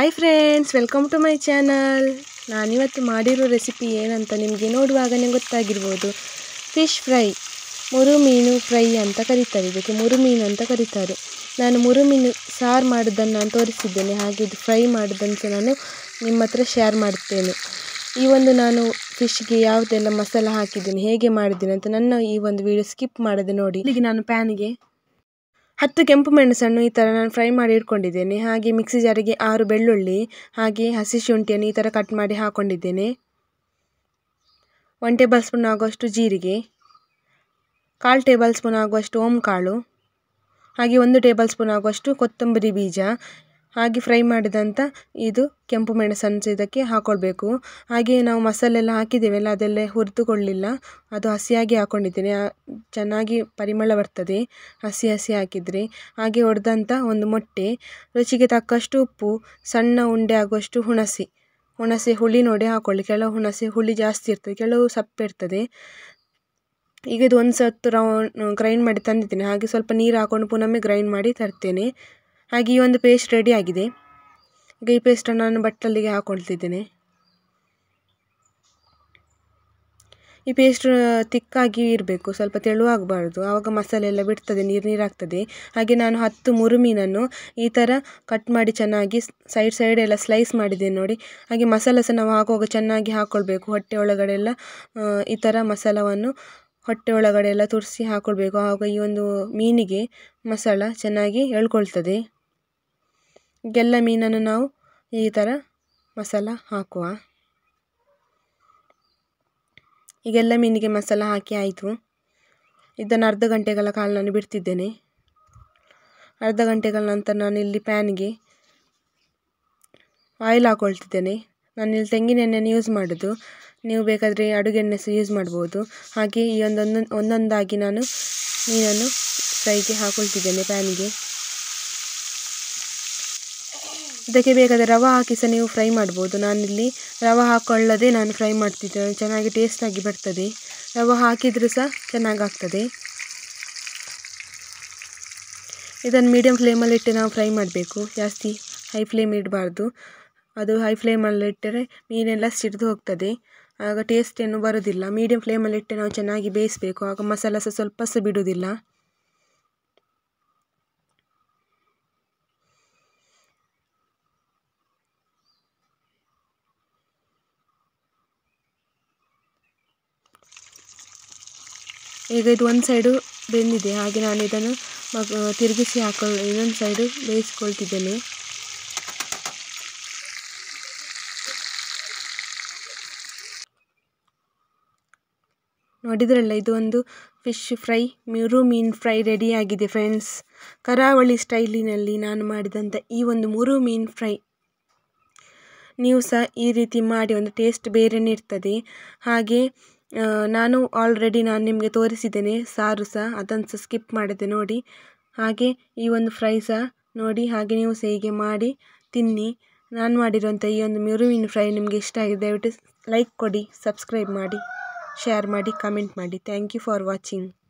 hi friends welcome to my channel ನಾನಿವತ್ತು ಮಾಡಿರೋ recipe ಏನಂತ ನಿಮಗೆ ನೋಡುವಾಗಲೇ ಗೊತ್ತಾಗಿರ್ಬೋದು ಫಿಶ್ ಫ್ರೈ ಮುರು ಮೀನು ಫ್ರೈ ಅಂತ ಕರೀತಾರೆ ಇದಕ್ಕೆ ಮುರು ಮೀನು ಅಂತ ಕರೀತಾರೆ ನಾನು ಮುರು ಮೀನು ಸಾರು ಮಾಡೋದನ್ನು ನಾನು ತೋರಿಸಿದ್ದೇನೆ ಹಾಗೆ ಇದು ಫ್ರೈ ಮಾಡೋದನ್ನು ಸಹ ನಾನು ನಿಮ್ಮ ಹತ್ರ ಶೇರ್ ಮಾಡ್ತೇನೆ ಈ ಒಂದು ನಾನು ಫಿಶ್ಗೆ ಯಾವುದೆಲ್ಲ ಮಸಾಲ ಹಾಕಿದ್ದೀನಿ ಹೇಗೆ ಮಾಡಿದ್ದೀನಿ ಅಂತ ನನ್ನ ಈ ಒಂದು ವಿಡಿಯೋ ಸ್ಕಿಪ್ ಮಾಡದೆ ನೋಡಿ ಇಲ್ಲಿಗೆ ನಾನು ಪ್ಯಾನಿಗೆ ಹತ್ತು ಕೆಂಪು ಮೆಣಸನ್ನು ಈ ಥರ ನಾನು ಫ್ರೈ ಮಾಡಿ ಇಟ್ಕೊಂಡಿದ್ದೇನೆ ಹಾಗೆ ಮಿಕ್ಸಿ ಜಾರಿಗೆ ಆರು ಬೆಳ್ಳುಳ್ಳಿ ಹಾಗೆ ಹಸಿ ಶುಂಠಿಯನ್ನು ಈ ಥರ ಕಟ್ ಮಾಡಿ ಹಾಕ್ಕೊಂಡಿದ್ದೇನೆ ಒನ್ ಟೇಬಲ್ ಸ್ಪೂನ್ ಆಗುವಷ್ಟು ಜೀರಿಗೆ ಕಾಲು ಟೇಬಲ್ ಸ್ಪೂನ್ ಆಗುವಷ್ಟು ಓಂ ಕಾಳು ಹಾಗೆ ಒಂದು ಟೇಬಲ್ ಸ್ಪೂನ್ ಆಗುವಷ್ಟು ಕೊತ್ತಂಬರಿ ಬೀಜ ಹಾಗೆ ಫ್ರೈ ಮಾಡಿದಂಥ ಇದು ಕೆಂಪು ಮೆಣಸನ್ನು ಇದಕ್ಕೆ ಹಾಕ್ಕೊಳ್ಬೇಕು ಹಾಗೆ ನಾವು ಮಸಾಲೆ ಎಲ್ಲ ಹಾಕಿದ್ದೇವೆಲ್ಲ ಅದೆಲ್ಲ ಹುರಿದುಕೊಳ್ಳಿಲ್ಲ ಅದು ಹಸಿಯಾಗಿ ಹಾಕ್ಕೊಂಡಿದ್ದೇನೆ ಚೆನ್ನಾಗಿ ಪರಿಮಳ ಬರ್ತದೆ ಹಸಿ ಹಸಿ ಹಾಕಿದರೆ ಹಾಗೆ ಹೊಡೆದಂಥ ಒಂದು ಮೊಟ್ಟೆ ರುಚಿಗೆ ತಕ್ಕಷ್ಟು ಉಪ್ಪು ಸಣ್ಣ ಉಂಡೆ ಆಗುವಷ್ಟು ಹುಣಸೆ ಹುಣಸೆ ಹುಳಿ ನೋಡಿ ಹಾಕ್ಕೊಳ್ಳಿ ಕೆಲವು ಹುಣಸೆ ಹುಳಿ ಜಾಸ್ತಿ ಇರ್ತದೆ ಕೆಲವು ಸಪ್ಪೆ ಇರ್ತದೆ ಈಗ ಇದು ಒಂದು ಸತ್ತು ರೌಂಡ್ ಗ್ರೈಂಡ್ ಮಾಡಿ ತಂದಿದ್ದೇನೆ ಹಾಗೆ ಸ್ವಲ್ಪ ನೀರು ಹಾಕ್ಕೊಂಡು ಪುನೊಮ್ಮೆ ಗ್ರೈಂಡ್ ಮಾಡಿ ತರ್ತೇನೆ ಹಾಗೆ ಈ ಒಂದು ಪೇಸ್ಟ್ ರೆಡಿ ಆಗಿದೆ ಈಗ ಈ ಪೇಸ್ಟನ್ನು ನಾನು ಬಟ್ಟಲಿಗೆ ಹಾಕ್ಕೊಳ್ತಿದ್ದೇನೆ ಈ ಪೇಸ್ಟ್ ತಿಕ್ಕಾಗಿ ಇರಬೇಕು ಸ್ವಲ್ಪ ತೆಳುವಾಗಬಾರ್ದು ಆವಾಗ ಮಸಾಲೆ ಎಲ್ಲ ಬಿಡ್ತದೆ ನೀರು ನೀರಾಗ್ತದೆ ಹಾಗೆ ನಾನು ಹತ್ತು ಮುರು ಮೀನನ್ನು ಈ ಥರ ಕಟ್ ಮಾಡಿ ಚೆನ್ನಾಗಿ ಸೈಡ್ ಸೈಡ್ ಎಲ್ಲ ಸ್ಲೈಸ್ ಮಾಡಿದ್ದೇನೆ ನೋಡಿ ಹಾಗೆ ಮಸಾಲ ಸಹ ನಾವು ಹಾಕುವಾಗ ಚೆನ್ನಾಗಿ ಹಾಕ್ಕೊಳ್ಬೇಕು ಹೊಟ್ಟೆ ಒಳಗಡೆ ಎಲ್ಲ ಈ ಥರ ಮಸಾಲವನ್ನು ಹೊಟ್ಟೆ ಒಳಗಡೆ ಎಲ್ಲ ತುರಿಸಿ ಹಾಕ್ಕೊಳ್ಬೇಕು ಆವಾಗ ಈ ಒಂದು ಮೀನಿಗೆ ಮಸಾಲ ಚೆನ್ನಾಗಿ ಎಳ್ಕೊಳ್ತದೆ ಈಗೆಲ್ಲ ಮೀನನ್ನು ನಾವು ಈ ಥರ ಮಸಾಲ ಹಾಕುವ ಈಗೆಲ್ಲ ಮೀನಿಗೆ ಮಸಾಲ ಹಾಕಿ ಆಯಿತು ಇದನ್ನು ಅರ್ಧ ಗಂಟೆಗಳ ಕಾಲ ನಾನು ಬಿಡ್ತಿದ್ದೇನೆ ಅರ್ಧ ಗಂಟೆಗಳ ನಂತರ ನಾನು ಇಲ್ಲಿ ಪ್ಯಾನಿಗೆ ಆಯಿಲ್ ಹಾಕ್ಕೊಳ್ತಿದ್ದೇನೆ ನಾನು ಇಲ್ಲಿ ತೆಂಗಿನ ಎಣ್ಣೆಯನ್ನು ಯೂಸ್ ಮಾಡೋದು ನೀವು ಬೇಕಾದರೆ ಅಡುಗೆ ಎಣ್ಣೆ ಸಹ ಯೂಸ್ ಮಾಡ್ಬೋದು ಹಾಗೆ ಈ ಒಂದೊಂದು ಒಂದೊಂದಾಗಿ ನಾನು ಮೀನನ್ನು ಫ್ರೈಗೆ ಹಾಕ್ಕೊಳ್ತಿದ್ದೇನೆ ಪ್ಯಾನಿಗೆ ಇದಕ್ಕೆ ಬೇಕಾದರೆ ರವೆ ಹಾಕಿ ಸಹ ನೀವು ಫ್ರೈ ಮಾಡ್ಬೋದು ನಾನಿಲ್ಲಿ ರವೆ ಹಾಕ್ಕೊಳ್ಳದೆ ನಾನು ಫ್ರೈ ಮಾಡ್ತಿದ್ದೇನೆ ಚೆನ್ನಾಗಿ ಟೇಸ್ಟಾಗಿ ಬರ್ತದೆ ರವೆ ಹಾಕಿದರೂ ಸಹ ಚೆನ್ನಾಗಿ ಆಗ್ತದೆ ಇದನ್ನು ಮೀಡಿಯಮ್ ಫ್ಲೇಮಲ್ಲಿ ಇಟ್ಟು ನಾವು ಫ್ರೈ ಮಾಡಬೇಕು ಜಾಸ್ತಿ ಹೈ ಫ್ಲೇಮ್ ಇಡಬಾರ್ದು ಅದು ಹೈ ಫ್ಲೇಮಲ್ಲಿ ಇಟ್ಟರೆ ಮೀನೆಲ್ಲ ಸಿಡಿದು ಹೋಗ್ತದೆ ಆಗ ಟೇಸ್ಟ್ ಏನು ಬರೋದಿಲ್ಲ ಮೀಡಿಯಮ್ ಫ್ಲೇಮಲ್ಲಿ ಇಟ್ಟು ನಾವು ಚೆನ್ನಾಗಿ ಬೇಯಿಸಬೇಕು ಆಗ ಮಸಾಲ ಸಹ ಸ್ವಲ್ಪ ಸಹ ಬಿಡೋದಿಲ್ಲ ಈಗ ಇದು ಒಂದು ಸೈಡು ಬೆಂದಿದೆ ಹಾಗೆ ನಾನು ಇದನ್ನು ತಿರುಗಿಸಿ ಹಾಕೊಳ್ಳ ಇನ್ನೊಂದು ಸೈಡು ಬೇಯಿಸ್ಕೊಳ್ತಿದ್ದೇನೆ ನೋಡಿದ್ರಲ್ಲ ಇದು ಒಂದು ಫಿಶ್ ಫ್ರೈ ಮಿರು ಮೀನು ಫ್ರೈ ರೆಡಿಯಾಗಿದೆ ಫ್ರೆಂಡ್ಸ್ ಕರಾವಳಿ ಸ್ಟೈಲಿನಲ್ಲಿ ನಾನು ಮಾಡಿದಂಥ ಈ ಒಂದು ಮುರು ಮೀನು ಫ್ರೈ ನೀವು ಸಹ ಈ ರೀತಿ ಮಾಡಿ ಒಂದು ಟೇಸ್ಟ್ ಬೇರೆಯೇ ಇರ್ತದೆ ಹಾಗೆ ನಾನು ಆಲ್ರೆಡಿ ನಾನು ನಿಮಗೆ ತೋರಿಸಿದ್ದೇನೆ ಸಾರು ಸಹ ಅದನ್ನು ಸಹ ಸ್ಕಿಪ್ ಮಾಡಿದೆ ನೋಡಿ ಹಾಗೆ ಈ ಒಂದು ಫ್ರೈ ಸಹ ನೋಡಿ ಹಾಗೆ ನೀವು ಸಹ ಹೀಗೆ ಮಾಡಿ ತಿನ್ನಿ ನಾನು ಮಾಡಿರುವಂಥ ಈ ಒಂದು ಮಿರುವಿನ ಫ್ರೈ ನಿಮಗೆ ಇಷ್ಟ ಆಗಿದೆ ದಯವಿಟ್ಟು ಲೈಕ್ ಕೊಡಿ ಸಬ್ಸ್ಕ್ರೈಬ್ ಮಾಡಿ ಶೇರ್ ಮಾಡಿ ಕಮೆಂಟ್ ಮಾಡಿ ಥ್ಯಾಂಕ್ ಯು ಫಾರ್ ವಾಚಿಂಗ್